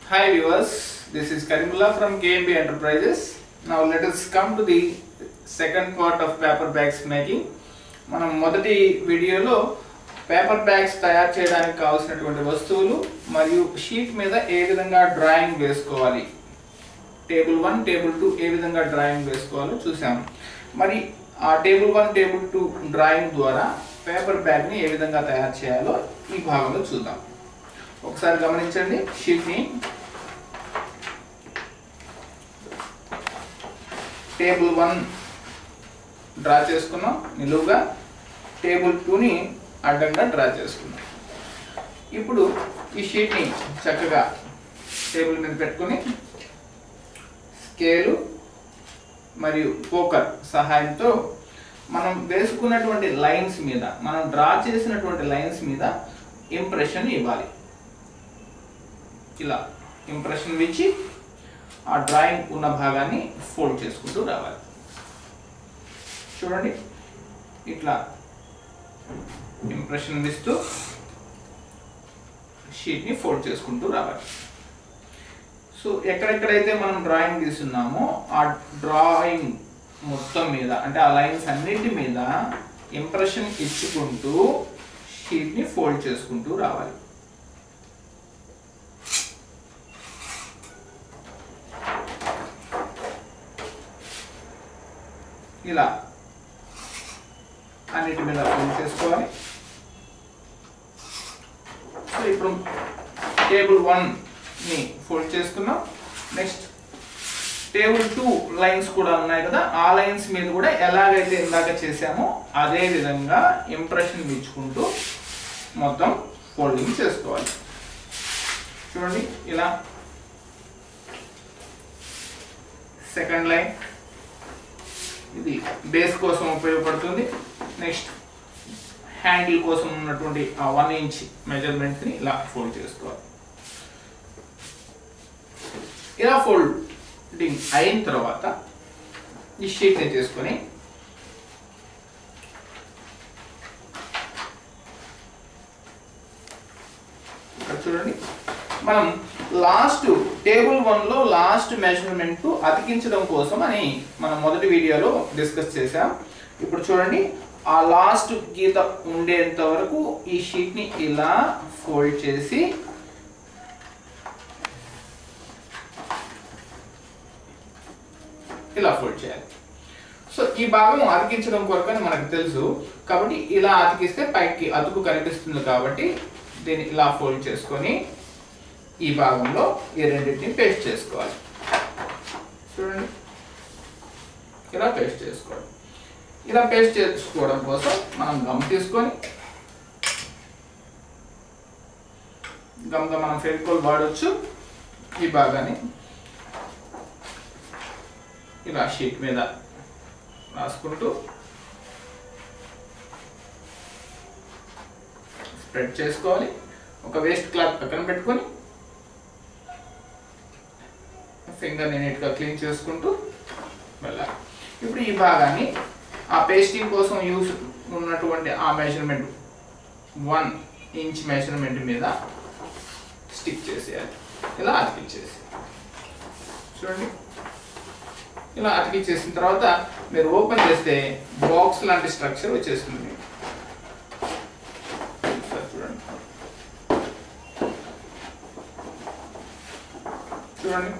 Hi viewers, this is Karimullah from KMB Enterprises. Now let us come to the second part of paper bags making. మనం మొదటి వీడియోలో paper bags తయారు చేయడానికి కావాల్సినటువంటి వస్తువులు మరియు షీట్ మీద ఏ విధంగా డ్రాయింగ్ వేసుకోవాలి టేబుల్ వన్ టేబుల్ టూ ఏ విధంగా డ్రాయింగ్ వేసుకోవాలో చూసాం మరి ఆ table one table two drawing ద్వారా పేపర్ బ్యాగ్ని ఏ విధంగా తయారు చేయాలో ఈ భాగంలో చూద్దాం ఒకసారి గమనించండి షీట్ని టేబుల్ వన్ డ్రా చేసుకున్నాం నిలువుగా టేబుల్ టూని అడ్డంగా డ్రా చేసుకున్నాం ఇప్పుడు ఈ షీట్ని చక్కగా టేబుల్ మీద పెట్టుకొని స్కేలు మరియు పోకర్ సహాయంతో మనం వేసుకున్నటువంటి లైన్స్ మీద మనం డ్రా చేసినటువంటి లైన్స్ మీద ఇంప్రెషన్ ఇవ్వాలి ఇలా ఇంప్రెషన్ ఇచ్చి ఆ డ్రాయింగ్ ఉన్న భాగాన్ని ఫోల్డ్ చేసుకుంటూ రావాలి చూడండి ఇట్లా ఇంప్రెషన్ ఇస్తూ షీట్ని ఫోల్డ్ చేసుకుంటూ రావాలి సో ఎక్కడెక్కడైతే మనం డ్రాయింగ్ తీస్తున్నామో ఆ డ్రాయింగ్ మొత్తం మీద అంటే ఆ లైన్స్ అన్నిటి మీద ఇంప్రెషన్ ఇచ్చుకుంటూ షీట్ని ఫోల్డ్ చేసుకుంటూ రావాలి ఇలా అన్నిటి మీద ఫోల్డ్ చేసుకోవాలి సో ఇప్పుడు టేబుల్ వన్ని ఫోల్డ్ చేసుకున్నాం నెక్స్ట్ టేబుల్ టూ లైన్స్ కూడా ఉన్నాయి కదా ఆ లైన్స్ మీద కూడా ఎలాగైతే ఇందాక చేసామో అదే విధంగా ఇంప్రెషన్ ఇచ్చుకుంటూ మొత్తం ఫోల్డింగ్ చేసుకోవాలి చూడండి ఇలా సెకండ్ లైన్ ఇది బేస్ కోసం ఉపయోగపడుతుంది నెక్స్ట్ హ్యాండిల్ కోసం ఉన్నటువంటి ఆ వన్ ఇంచ్ మెజర్మెంట్ని ఇలా ఫోల్డ్ చేసుకోవాలి ఇలా ఫోల్డింగ్ అయిన తర్వాత ఈ షీట్ని తీసుకొని ఇక్కడ చూడండి మనం లాస్ట్ టేబుల్ వన్లో లాస్ట్ మెజర్మెంట్ అతికించడం కోసం అని మనం మొదటి వీడియోలో డిస్కస్ చేసాం ఇప్పుడు చూడండి ఆ లాస్ట్ గీత ఉండేంత వరకు ఈ షీట్ని ఇలా ఫోల్డ్ చేసి ఇలా ఫోల్డ్ చేయాలి సో ఈ భాగం అతికించడం కొరకని మనకు తెలుసు కాబట్టి ఇలా అతికిస్తే పైకి అతుకు కనిపిస్తుంది కాబట్టి దీన్ని ఇలా ఫోల్డ్ చేసుకొని ఈ భాగంలో ఈ రెండింటిని పేస్ట్ చేసుకోవాలి చూడండి ఇలా పేస్ట్ చేసుకోవాలి ఇలా పేస్ట్ చేసుకోవడం కోసం మనం గమ్ తీసుకొని గమ్గా మనం ఫెవికోల్ వాడవచ్చు ఈ భాగాన్ని ఇలా షీట్ మీద రాసుకుంటూ స్ప్రెడ్ చేసుకోవాలి ఒక వేస్ట్ క్లాత్ పక్కన పెట్టుకొని ఫింగర్ని నీట్గా క్లీన్ చేసుకుంటూ వెళ్ళాలి ఇప్పుడు ఈ భాగాన్ని ఆ పేస్టింగ్ కోసం యూస్ ఉన్నటువంటి ఆ మెజర్మెంట్ వన్ ఇంచ్ మెజర్మెంట్ మీద స్టిక్ చేసేయాలి ఇలా అతికించేసి చూడండి ఇలా అతికించేసిన తర్వాత మీరు ఓపెన్ చేస్తే బాక్స్ లాంటి స్ట్రక్చర్ వచ్చేస్తుంది మీకు ఒకసారి చూడండి చూడండి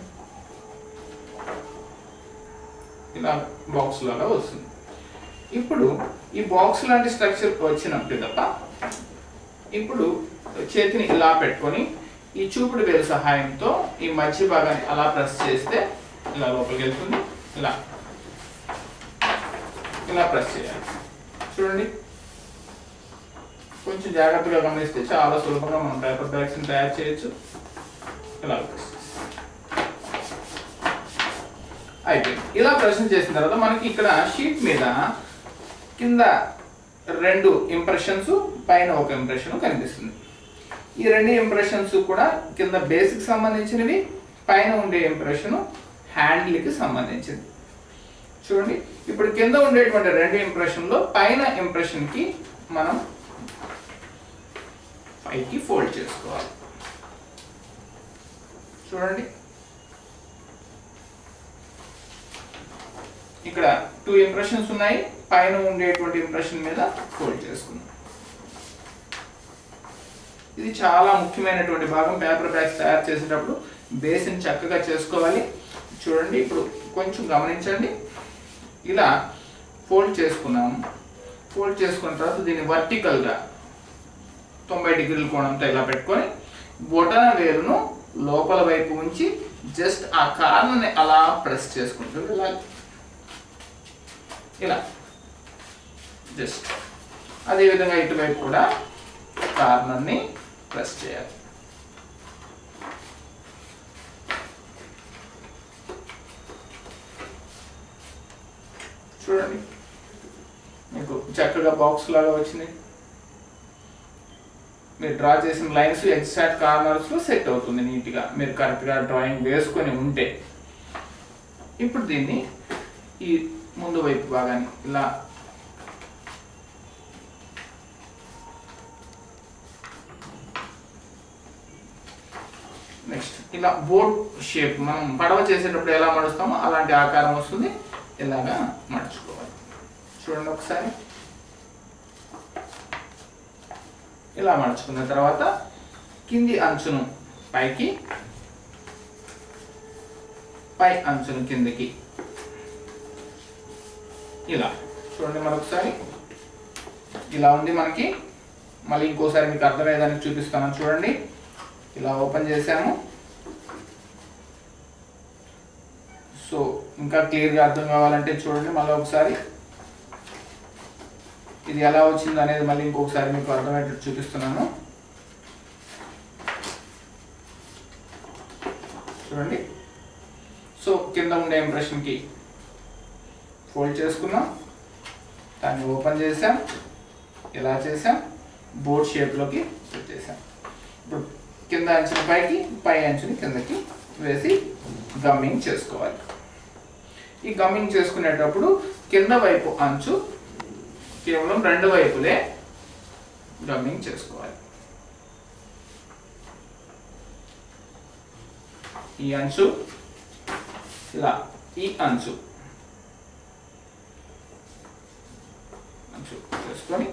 ఇలా బాక్స్ లాగా వస్తుంది ఇప్పుడు ఈ బాక్స్ లాంటి స్ట్రక్చర్ వచ్చినప్పుడు తప్ప ఇప్పుడు చేతిని ఇలా పెట్టుకొని ఈ చూపుడు వేలు సహాయంతో ఈ మధ్య భాగాన్ని అలా ప్రెస్ చేస్తే ఇలా లోపలికి వెళ్తుంది ఇలా ఇలా ప్రెస్ చేయాలి చూడండి కొంచెం జాగ్రత్తగా గమనిస్తే చాలా సులభంగా మనం పేపర్ బ్యాగ్స్ని తయారు చేయొచ్చు ఇలా ప్రెస్ అయిపోయింది ఇలా ప్రెస్ చేసిన తర్వాత మనకి ఇక్కడ షీట్ మీద కింద రెండు ఇంప్రెషన్స్ పైన ఒక ఇంప్రెషన్ కనిపిస్తుంది ఈ రెండు ఇంప్రెషన్స్ కూడా కింద బేసిక్ సంబంధించినవి పైన ఉండే ఇంప్రెషన్ హ్యాండిల్కి సంబంధించింది చూడండి ఇప్పుడు కింద ఉండేటువంటి రెండు ఇంప్రెషన్లో పైన ఇంప్రెషన్కి మనం పైకి ఫోల్డ్ చేసుకోవాలి చూడండి ఇక్కడ టూ ఇంప్రెషన్స్ ఉన్నాయి పైన ఉండేటువంటి ఇంప్రెషన్ మీద ఫోల్డ్ చేసుకుందాం ఇది చాలా ముఖ్యమైనటువంటి భాగం పేపర్ బ్యాగ్స్ తయారు చేసేటప్పుడు బేస్ని చక్కగా చేసుకోవాలి చూడండి ఇప్పుడు కొంచెం గమనించండి ఇలా ఫోల్డ్ చేసుకున్నాము ఫోల్డ్ చేసుకున్న తర్వాత దీన్ని వర్టికల్గా తొంభై డిగ్రీల కోణంతో ఇలా పెట్టుకొని బొటన వేలును లోపల వైపు ఉంచి జస్ట్ ఆ కార్నర్ని అలా ప్రెస్ చేసుకుంటూ వెళ్ళాలి ఇలా జస్ట్ అదేవిధంగా ఇటువైపు కూడా కార్నర్ని ప్రెస్ చేయాలి చూడండి మీకు చక్కగా బాక్స్ లాగా వచ్చింది మీరు డ్రా చేసిన లైన్స్ ఎగ్జాక్ట్ కార్నర్స్ లో సెట్ అవుతుంది నీట్గా మీరు కరెక్ట్గా డ్రాయింగ్ వేసుకొని ఉంటే ఇప్పుడు దీన్ని ఈ ముందు వైపు భాగాన్ని ఇలా నెక్స్ట్ ఇలా బోర్డ్ షేప్ మనం పడవ చేసేటప్పుడు ఎలా మడుస్తామో అలాంటి ఆకారం వస్తుంది ఇలాగా మడుచుకోవాలి చూడండి ఒకసారి ఇలా మడుచుకున్న తర్వాత కింది అంచును పైకి పై అంచును కిందకి ఇలా చూడండి మరొకసారి ఇలా ఉంది మనకి మళ్ళీ ఇంకోసారి మీకు అర్థమయ్యేదానికి చూపిస్తాను చూడండి ఇలా ఓపెన్ చేశాము సో ఇంకా క్లియర్గా అర్థం కావాలంటే చూడండి మళ్ళీ ఒకసారి ఇది ఎలా వచ్చింది అనేది మళ్ళీ ఇంకొకసారి మీకు అర్థమయ్యేటట్టు చూపిస్తున్నాను చూడండి సో కింద ఉండే ఇంప్రెషన్కి ఫోల్డ్ చేసుకున్నాం దాన్ని ఓపెన్ చేసాం ఇలా చేసాం బోర్డ్ షేప్లోకి పెట్టేసాం ఇప్పుడు కింద అంచున పైకి పై అంచుని కిందకి వేసి గమ్మింగ్ చేసుకోవాలి ఈ గమ్మింగ్ చేసుకునేటప్పుడు కింద వైపు అంచు కేవలం రెండు వైపులే గమ్మింగ్ చేసుకోవాలి ఈ అంచు ఇలా ఈ అంచు అంచు చేసుకొని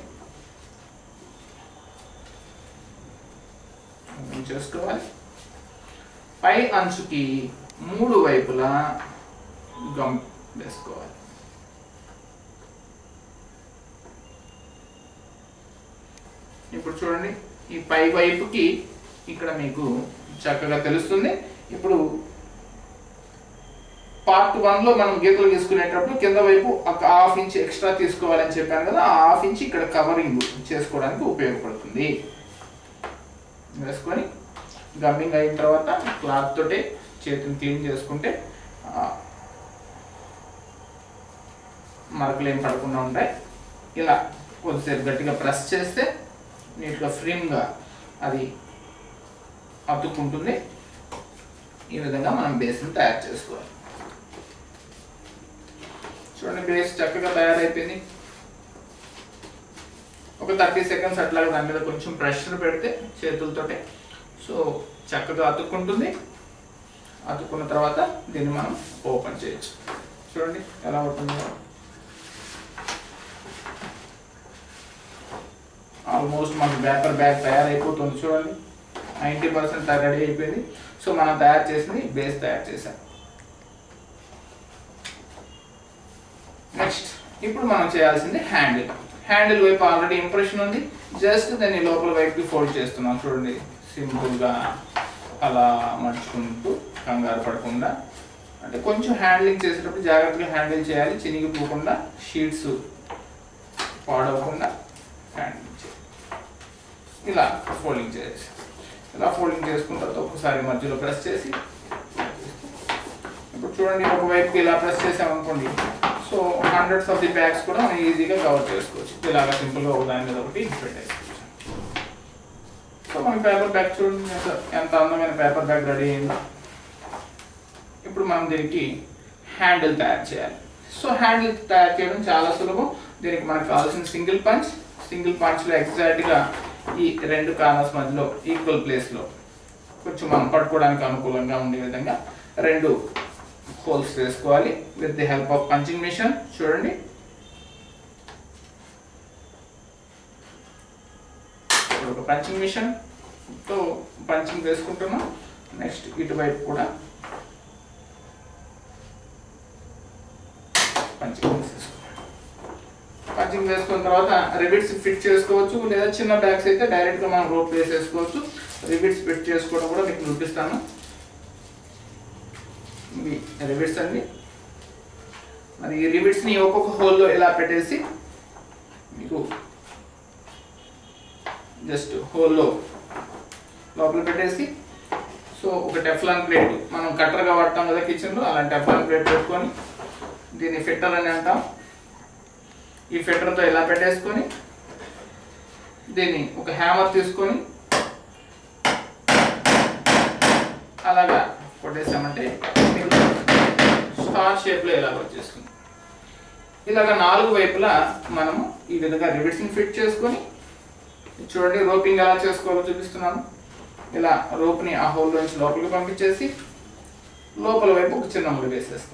గమ్మింగ్ చేసుకోవాలి పై అంచుకి మూడు వైపులా గమ్ వేసుకోవాలి ఇప్పుడు చూడండి ఈ పై వైపుకి ఇక్కడ మీకు చక్కగా తెలుస్తుంది ఇప్పుడు పార్ట్ వన్ లో మనం గీతలు గీసుకునేటప్పుడు కింద వైపు ఒక హాఫ్ ఇంచ్ ఎక్స్ట్రా తీసుకోవాలని చెప్పాను కదా ఆ హాఫ్ ఇంచ్ ఇక్కడ కవరింగ్ చేసుకోవడానికి ఉపయోగపడుతుంది వేసుకొని గమ్మింగ్ అయిన తర్వాత క్లాత్ తోటి చేతిని క్లీన్ చేసుకుంటే ఆ, మరకలు ఏం పడకుండా ఉంటాయి ఇలా కొద్దిసేపు గట్టిగా ప్రెస్ చేస్తే నీట్గా ఫ్రీమ్గా అది అతుక్కుంటుంది ఈ విధంగా మనం బేస్ని తయారు చేసుకోవాలి చూడండి బేస్ చక్కగా తయారైపోయింది ఒక థర్టీ సెకండ్స్ అట్లాగే దాని మీద కొంచెం ప్రెషర్ పెడితే చేతులతోటి సో చక్కగా అతుక్కుంటుంది అతుక్కున్న తర్వాత దీన్ని మనం ఓపెన్ చేయొచ్చు చూడండి ఎలా అవుతుందో ఆల్మోస్ట్ మనకు పేపర్ బ్యాగ్ తయారైపోతుంది చూడండి నైంటీ పర్సెంట్ రెడీ అయిపోయింది సో మనం తయారు చేసింది బేస్ తయారు చేసాం నెక్స్ట్ ఇప్పుడు మనం చేయాల్సింది హ్యాండిల్ హ్యాండిల్ వైపు ఆల్రెడీ ఇంప్రెషన్ ఉంది జస్ట్ దాన్ని లోపల వైపుకి ఫోల్డ్ చేస్తున్నాం చూడండి సింపుల్గా అలా మర్చుకుంటూ కంగారు పడకుండా అంటే కొంచెం హ్యాండ్లింగ్ చేసేటప్పుడు జాగ్రత్తగా హ్యాండిల్ చేయాలి చినిగిపోకుండా షీట్స్ పాడవకుండా హ్యాండిల్ చేయాలి ఇలా ఫోల్డింగ్ చేయాలి ఇలా ఫోల్డింగ్ చేసుకున్న తర్వాత ఒకసారి మధ్యలో ప్రెస్ చేసి ఇప్పుడు చూడండి ఒక వైపుకి ఇలా ప్రెస్ చేసామనుకోండి so hundreds of the bags కూడా మనం ఈజీగా కవర్ చేసుకోవచ్చు ఇలాగా సింపుల్గా ఒక దాని మీద ఒకటి పెట్టేసుకోవచ్చు సో మన పేపర్ బ్యాగ్ చూడండి ఎంత- ఎంత అందమైన పేపర్ బ్యాగ్ రెడీ అయిందో ఇప్పుడు మనం దీనికి హ్యాండిల్ తయారు చేయాలి సో హ్యాండిల్ తయారు చేయడం చాలా సులభం దీనికి మనకు కావాల్సిన సింగిల్ పంచ్ సింగిల్ పంచ్లో ఎగ్జాక్ట్గా ఈ రెండు కార్నర్స్ మధ్యలో ఈక్వల్ ప్లేస్లో కొంచెం మనం పట్టుకోవడానికి అనుకూలంగా ఉండే విధంగా రెండు హోల్స్ వేసుకోవాలి with the help of punching machine చూడండి ఇప్పుడు ఒక పంచింగ్ మిషన్ తో పంచింగ్ వేసుకుంటున్నాం నెక్స్ట్ ఇటువైపు కూడా పంచింగ్ వేసేసుకోవాలి పంచింగ్ వేసుకున్న తర్వాత రిబిట్స్ ఫిట్ చేసుకోవచ్చు లేదా చిన్న బ్యాగ్స్ అయితే డైరెక్ట్గా మనం రోప్ వేసేసుకోవచ్చు రిబిట్స్ ఫిట్ చేసుకోవడం కూడా మీకు చూపిస్తాను ఇవి రిబిట్స్ అండి మరి ఈ రిబిట్స్ని ఒక్కొక్క హోల్లో ఇలా పెట్టేసి మీకు జస్ట్ హోల్లో లోపల పెట్టేసి సో ఒక టెఫ్లాన్ ప్లేట్ మనం కట్టర్గా వాడతాం కదా కిచెన్లో అలాంటి టెఫ్లాన్ ప్లేట్ పెట్టుకొని దీన్ని ఫిట్టర్ అని అంటాం ఈ ఫిట్టర్తో ఇలా పెట్టేసుకొని దీన్ని ఒక హ్యామర్ తీసుకొని అలాగా కొట్టేసామంటే మీకు స్టార్ షేప్లో ఇలాగ వచ్చేస్తుంది ఇలాగ నాలుగు వైపులా మనము ఈ విధంగా రిబిట్స్ని ఫిట్ చేసుకొని చూడండి రోపింగ్ ఎలా చేసుకోవాలో చూపిస్తున్నాను ఇలా రోప్ని ఆ హోల్ నుంచి లోపలికి పంపించేసి లోపల వైపు ఒక చిన్న ముడి వేసేస్తాం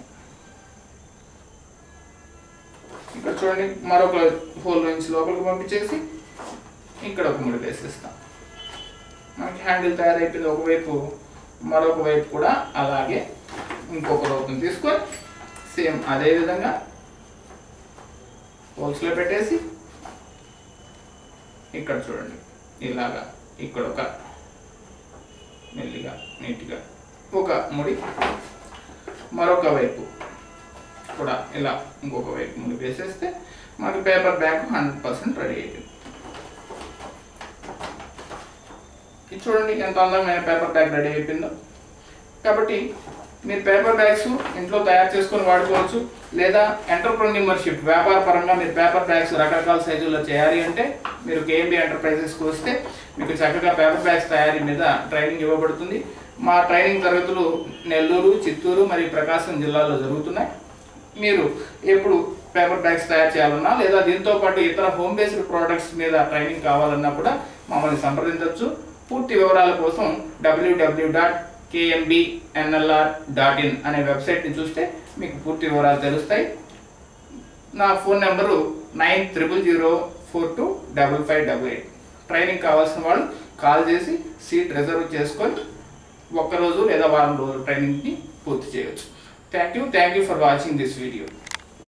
ఇక్కడ చూడండి మరొక హోల్ నుంచి లోపలికి పంపించేసి ఇక్కడ ఒక ముడి వేసేస్తాం మనకి హ్యాండిల్ తయారైపోయింది ఒకవైపు మరొక వైపు కూడా అలాగే ఇంకొక రోప్ని తీసుకొని సేమ్ అదే విధంగా హోల్స్లో పెట్టేసి ఇక్కడ చూడండి ఇలాగా ఇక్కడ ఒక మెల్లిగా నీట్గా ఒక ముడి మరొక వైపు కూడా ఇలా ఇంకొక వైపు ముడి వేసేస్తే మనకి paper bag hundred percent ready అయిపోయింది ఇది చూడండి ఎంత అందమైన పేపర్ బ్యాగ్ రెడీ అయిపోయిందో కాబట్టి మీరు పేపర్ బ్యాగ్స్ ఇంట్లో తయారు చేసుకొని వాడుకోవచ్చు లేదా ఎంటర్ప్రెన్యూర్షిప్ వ్యాపార పరంగా మీరు పేపర్ బ్యాగ్స్ రకరకాల సైజుల్లో చేయాలి అంటే మీరు కేఎంబి ఎంటర్ప్రైజెస్కి వస్తే మీకు చక్కగా పేపర్ బ్యాగ్స్ తయారీ మీద ట్రైనింగ్ ఇవ్వబడుతుంది మా ట్రైనింగ్ తరగతులు నెల్లూరు చిత్తూరు మరియు ప్రకాశం జిల్లాలో జరుగుతున్నాయి మీరు ఎప్పుడు పేపర్ బ్యాగ్స్ తయారు చేయాలన్నా లేదా దీంతో పాటు ఇతర హోమ్ బేస్డ్ ప్రోడక్ట్స్ మీద ట్రైనింగ్ కావాలన్నా కూడా మమ్మల్ని సంప్రదించవచ్చు పూర్తి వివరాల కోసం డబ్ల్యూడబ్ల్యూ డాట్ కేఎంబిఎన్ఎల్ఆర్ డాట్ ఇన్ అనే వెబ్సైట్ని చూస్తే మీకు పూర్తి వివరాలు తెలుస్తాయి నా phone number nine triple zero four two double five double eight training కావాల్సిన వాళ్ళు కాల్ చేసి సీట్ రిజర్వ్ చేసుకొని ఒక్కరోజు లేదా వారం రోజులు ట్రైనింగ్ని పూర్తి చేయవచ్చు thank you thank you for watching this video